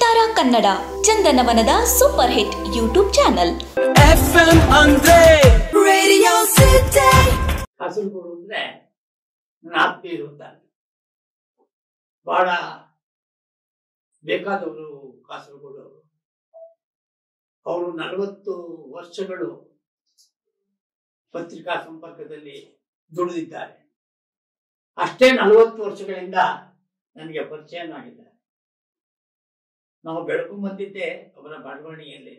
ಸಿತಾರಾ ಕನ್ನಡ ಚಂದನವನದ super hit YouTube channel FM ಅಂದ್ರೆ radio city Kasaragod ಅಂದ್ರೆ ನನ್ನ ಆತ್ಮೀಯರು ಅಂತಾರೆ ಬಹಳ ಬೇಕಾದವರು ಕಾಸರಗೋಡು ಅವರು ಅವರು ನಲವತ್ತು ವರ್ಷಗಳು ಪತ್ರಿಕಾ ಸಂಪರ್ಕದಲ್ಲಿ ದುಡಿದಿದ್ದಾರೆ ಅಷ್ಟೇ ನಲವತ್ತು ವರ್ಷಗಳಿಂದ ನನಗೆ ಪರಿಚಯನಾಗಿದ್ದಾರೆ ನಾವು ಬೆಳಕು ಬಂದಿದ್ದೆ ಅವರ ಬರವಣಿಗೆಯಲ್ಲಿ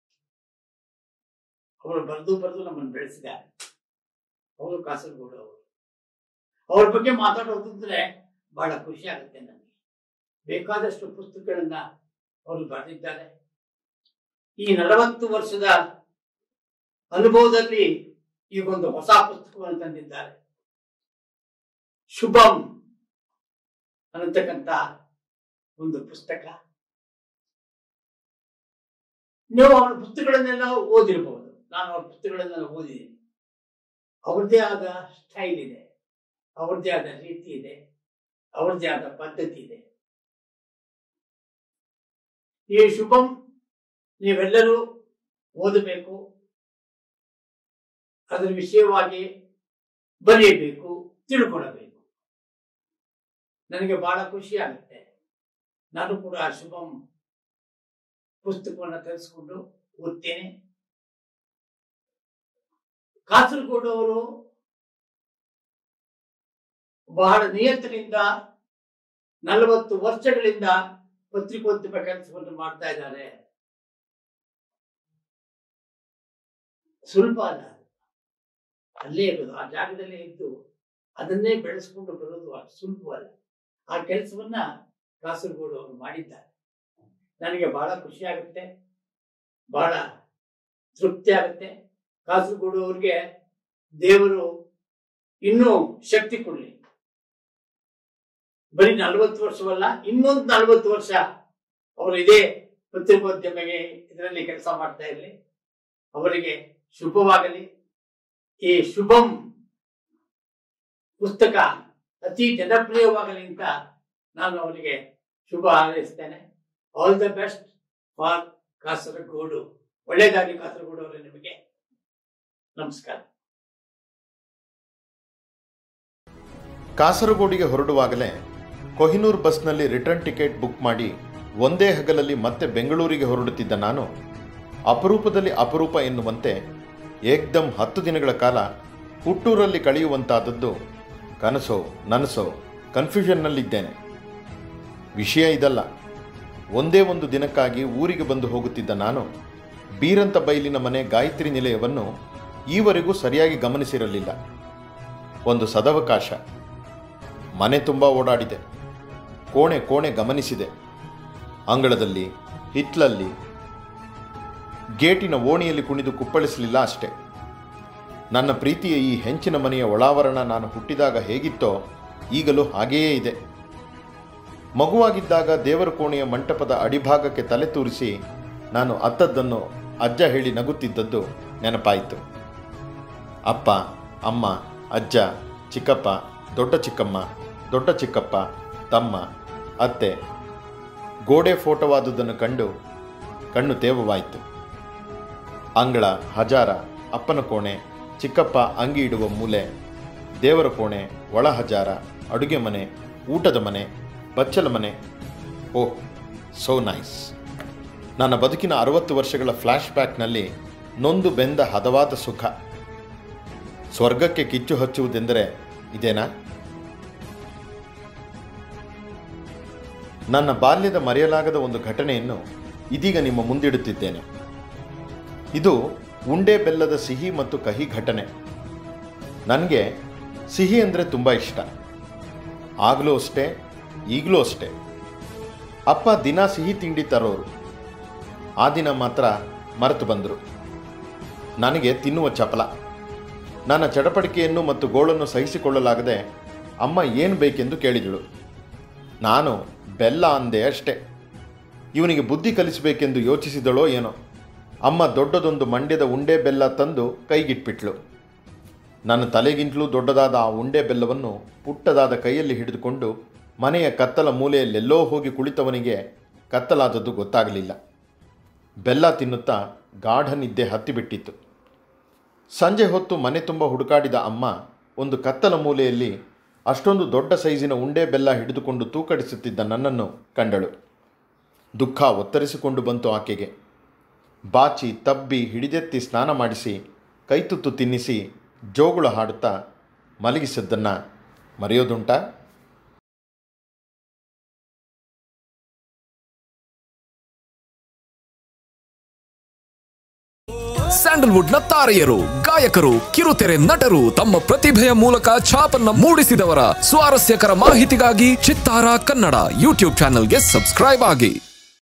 ಅವರು ಬರೆದು ಬರೆದು ನಮ್ಮನ್ನು ಬೆಳೆಸಿದ್ದಾರೆ ಅವರು ಕಾಸರಗೋಡು ಅವರು ಅವ್ರ ಬಗ್ಗೆ ಮಾತಾಡೋದಂದ್ರೆ ಬಹಳ ಖುಷಿ ಆಗುತ್ತೆ ನನಗೆ ಬೇಕಾದಷ್ಟು ಪುಸ್ತಕಗಳನ್ನ ಅವರು ಬರೆದಿದ್ದಾರೆ ಈ ನಲವತ್ತು ವರ್ಷದ ಅನುಭವದಲ್ಲಿ ಈಗೊಂದು ಹೊಸ ಪುಸ್ತಕವನ್ನು ತಂದಿದ್ದಾರೆ ಶುಭಂ ಅನ್ನತಕ್ಕಂಥ ಒಂದು ಪುಸ್ತಕ ನೀವು ಅವರ ಪುಸ್ತಕಗಳನ್ನೆಲ್ಲ ಓದಿರಬಹುದು ನಾನು ಅವ್ರ ಪುಸ್ತಕಗಳನ್ನೆಲ್ಲ ಓದಿದ್ದೀನಿ ಅವ್ರದ್ದೇ ಆದ ಸ್ಟೈಲ್ ಇದೆ ಅವ್ರದ್ದೇ ಆದ ರೀತಿ ಇದೆ ಅವ್ರದ್ದೇ ಆದ ಪದ್ಧತಿ ಇದೆ ಈ ಶುಭಂ ನೀವೆಲ್ಲರೂ ಓದಬೇಕು ಅದರ ವಿಷಯವಾಗಿ ಬರೆಯಬೇಕು ತಿಳ್ಕೊಳ್ಳಬೇಕು ನನಗೆ ಬಹಳ ಖುಷಿ ಆಗುತ್ತೆ ನಾನು ಕೂಡ ಆ ಶುಭಂ ಪುಸ್ತಕವನ್ನು ತರಿಸ್ಕೊಂಡು ಓದ್ತೇನೆ ಕಾಸರಗೋಡು ಅವರು ಬಹಳ ನಿಯತ್ತಿನಿಂದ ನಲವತ್ತು ವರ್ಷಗಳಿಂದ ಪತ್ರಿಕೋದ್ಯಮ ಕೆಲಸವನ್ನು ಮಾಡ್ತಾ ಇದ್ದಾರೆ ಸುಲಭ ಅಲ್ಲ ಅದು. ಅಲ್ಲೇ ಇರೋದು ಆ ಜಾಗದಲ್ಲೇ ಇದ್ದು ಅದನ್ನೇ ಬೆಳೆಸ್ಕೊಂಡು ಬರೋದು ಅಷ್ಟು ಸುಲಭವಲ್ಲ ಆ ಕೆಲಸವನ್ನ ಕಾಸರಗೋಡು ಅವರು ಮಾಡಿದ್ದಾರೆ ನನಗೆ ಬಹಳ ಖುಷಿ ಆಗುತ್ತೆ ಬಹಳ ತೃಪ್ತಿ ಆಗುತ್ತೆ ಕಾಸರಗೋಡು ಅವ್ರಿಗೆ ದೇವರು ಇನ್ನೂ ಶಕ್ತಿ ಕೊಡ್ಲಿ ಬರೀ ನಲವತ್ತು ವರ್ಷವಲ್ಲ ಇನ್ನೊಂದು ನಲವತ್ತು ವರ್ಷ ಅವರು ಇದೇ ಪತ್ರಿಕೋದ್ಯಮಗೆ ಇದರಲ್ಲಿ ಕೆಲಸ ಮಾಡ್ತಾ ಇರಲಿ ಅವರಿಗೆ ಶುಭವಾಗಲಿ ಈ ಶುಭಂ ಪುಸ್ತಕ ಅತಿ ಜನಪ್ರಿಯವಾಗಲಿ ಅಂತ ನಾನು ಅವರಿಗೆ ಶುಭ ಹಾರೈಸ್ತೇನೆ all the best for Kasaragod ಒಳ್ಳೆಯದಾಗಲಿ ಕಾಸರಗೋಡು ಅವರೇ ನಿಮಗೆ ನಮಸ್ಕಾರ ಕಾಸರಗೋಡಿಗೆ ಹೊರಡುವಾಗಲೇ ಕೊಹಿನೂರ್ ಬಸ್ನಲ್ಲಿ ರಿಟರ್ನ್ ಟಿಕೆಟ್ ಬುಕ್ ಮಾಡಿ ಒಂದೇ ಹಗಲಲ್ಲಿ ಮತ್ತೆ ಬೆಂಗಳೂರಿಗೆ ಹೊರಡುತ್ತಿದ್ದ ನಾನು ಅಪರೂಪದಲ್ಲಿ ಅಪರೂಪ ಎನ್ನುವಂತೆ ಏಕ್ದಮ್ ಹತ್ತು ದಿನಗಳ ಕಾಲ ಹುಟ್ಟೂರಲ್ಲಿ ಕಳೆಯುವಂತಾದದ್ದು ಕನಸೋ ನನಸೋ ಕನ್ಫ್ಯೂಷನ್ನಲ್ಲಿದ್ದೇನೆ ವಿಷಯ ಇದಲ್ಲ ಒಂದೇ ಒಂದು ದಿನಕ್ಕಾಗಿ ಊರಿಗೆ ಬಂದು ಹೋಗುತ್ತಿದ್ದ ನಾನು ಬೀರಂತ ಬೈಲಿನ ಮನೆ ಗಾಯತ್ರಿ ನಿಲಯವನ್ನು ಈವರೆಗೂ ಸರಿಯಾಗಿ ಗಮನಿಸಿರಲಿಲ್ಲ ಒಂದು ಸದವಕಾಶ ಮನೆ ತುಂಬ ಓಡಾಡಿದೆ ಕೋಣೆ ಕೋಣೆ ಗಮನಿಸಿದೆ ಅಂಗಳದಲ್ಲಿ ಹಿತ್ಲಲ್ಲಿ ಗೇಟಿನ ಓಣಿಯಲ್ಲಿ ಕುಣಿದು ಕುಪ್ಪಳಿಸಲಿಲ್ಲ ಅಷ್ಟೆ ನನ್ನ ಪ್ರೀತಿಯ ಈ ಹೆಂಚಿನ ಮನೆಯ ಒಳಾವರಣ ನಾನು ಹುಟ್ಟಿದಾಗ ಹೇಗಿತ್ತೋ ಈಗಲೂ ಹಾಗೆಯೇ ಇದೆ ಮಗುವಾಗಿದ್ದಾಗ ದೇವರ ಕೋಣೆಯ ಮಂಟಪದ ಅಡಿಭಾಗಕ್ಕೆ ತಲೆ ತೂರಿಸಿ ನಾನು ಅತ್ತದ್ದನ್ನು ಅಜ್ಜ ಹೇಳಿ ನಗುತ್ತಿದ್ದದ್ದು ನೆನಪಾಯಿತು ಅಪ್ಪ ಅಮ್ಮ ಅಜ್ಜ ಚಿಕ್ಕಪ್ಪ ದೊಡ್ಡ ಚಿಕ್ಕಮ್ಮ ದೊಡ್ಡ ಚಿಕ್ಕಪ್ಪ ತಮ್ಮ ಅತ್ತೆ ಗೋಡೆ ಫೋಟೋವಾದುದನ್ನು ಕಂಡು ಕಣ್ಣು ತೇವವಾಯಿತು ಅಂಗಳ ಹಜಾರ ಅಪ್ಪನ ಕೋಣೆ ಚಿಕ್ಕಪ್ಪ ಅಂಗಿ ಇಡುವ ಮೂಲೆ ದೇವರ ಕೋಣೆ ಒಳ ಹಜಾರ ಅಡುಗೆ ಮನೆ ಊಟದ ಮನೆ ಬಚ್ಚಲ ಮನೆ ಓಹ್ ಸೋ ನೈಸ್ ನನ್ನ ಬದುಕಿನ ಅರವತ್ತು ವರ್ಷಗಳ ಫ್ಲ್ಯಾಶ್ ಬ್ಯಾಕ್ನಲ್ಲಿ ನೊಂದು ಬೆಂದ ಹದವಾದ ಸುಖ ಸ್ವರ್ಗಕ್ಕೆ ಕಿಚ್ಚು ಹಚ್ಚುವುದೆಂದರೆ ಇದೇನಾ ನನ್ನ ಬಾಲ್ಯದ ಮರೆಯಲಾಗದ ಒಂದು ಘಟನೆಯನ್ನು ಇದೀಗ ನಿಮ್ಮ ಮುಂದಿಡುತ್ತಿದ್ದೇನೆ ಇದು ಉಂಡೆ ಬೆಲ್ಲದ ಸಿಹಿ ಮತ್ತು ಕಹಿ ಘಟನೆ ನನಗೆ ಸಿಹಿ ಅಂದರೆ ತುಂಬ ಇಷ್ಟ ಆಗಲೂ ಅಷ್ಟೇ ಈಗಲೂ ಅಷ್ಟೇ ಅಪ್ಪ ದಿನ ಸಿಹಿ ತಿಂಡಿ ತರೋರು ಆ ದಿನ ಮಾತ್ರ ಮರೆತು ಬಂದರು ನನಗೆ ತಿನ್ನುವ ಚಪಲ ನನ್ನ ಚಡಪಡಿಕೆಯನ್ನು ಮತ್ತು ಗೋಳನ್ನು ಸಹಿಸಿಕೊಳ್ಳಲಾಗದೆ ಅಮ್ಮ ಏನು ಬೇಕೆಂದು ಕೇಳಿದಳು ನಾನು ಬೆಲ್ಲ ಅಂದೆ ಅಷ್ಟೆ ಇವನಿಗೆ ಬುದ್ಧಿ ಕಲಿಸಬೇಕೆಂದು ಯೋಚಿಸಿದಳೋ ಏನೋ ಅಮ್ಮ ದೊಡ್ಡದೊಂದು ಮಂಡ್ಯದ ಉಂಡೆ ಬೆಲ್ಲ ತಂದು ಕೈಗಿಟ್ಬಿಟ್ಲು ನನ್ನ ತಲೆಗಿಂತಲೂ ದೊಡ್ಡದಾದ ಆ ಉಂಡೆ ಬೆಲ್ಲವನ್ನು ಪುಟ್ಟದಾದ ಕೈಯಲ್ಲಿ ಹಿಡಿದುಕೊಂಡು ಮನೆಯ ಕತ್ತಲ ಮೂಲೆಯಲ್ಲೆಲ್ಲೋ ಹೋಗಿ ಕುಳಿತವನಿಗೆ ಕತ್ತಲಾದದ್ದು ಗೊತ್ತಾಗಲಿಲ್ಲ ಬೆಲ್ಲ ತಿನ್ನುತ್ತಾ ಗಾಢ ನಿದ್ದೆ ಹತ್ತಿಬಿಟ್ಟಿತ್ತು ಸಂಜೆ ಹೊತ್ತು ಮನೆ ತುಂಬ ಹುಡುಕಾಡಿದ ಅಮ್ಮ ಒಂದು ಕತ್ತಲ ಮೂಲೆಯಲ್ಲಿ ಅಷ್ಟೊಂದು ದೊಡ್ಡ ಸೈಜಿನ ಉಂಡೆ ಬೆಲ್ಲ ಹಿಡಿದುಕೊಂಡು ತೂಕಡಿಸುತ್ತಿದ್ದ ನನ್ನನ್ನು ಕಂಡಳು ದುಃಖ ಒತ್ತರಿಸಿಕೊಂಡು ಬಂತು ಆಕೆಗೆ ಬಾಚಿ ತಬ್ಬಿ ಹಿಡಿದೆತ್ತಿ ಸ್ನಾನ ಮಾಡಿಸಿ ಕೈತುತ್ತು ತಿನ್ನಿಸಿ ಜೋಗುಳ ಹಾಡುತ್ತಾ ಮಲಗಿಸಿದ್ದನ್ನು ಮರೆಯೋದುಂಟಾ ಸ್ಯಾಂಡಲ್ವುಡ್ ನ ತಾರೆಯರು ಗಾಯಕರು ಕಿರುತೆರೆ ನಟರು ತಮ್ಮ ಪ್ರತಿಭೆಯ ಮೂಲಕ ಛಾಪನ್ನ ಮೂಡಿಸಿದವರ ಸ್ವಾರಸ್ಯಕರ ಮಾಹಿತಿಗಾಗಿ ಚಿತ್ತಾರ ಕನ್ನಡ ಯೂಟ್ಯೂಬ್ ಚಾನೆಲ್ಗೆ ಸಬ್ಸ್ಕ್ರೈಬ್ ಆಗಿ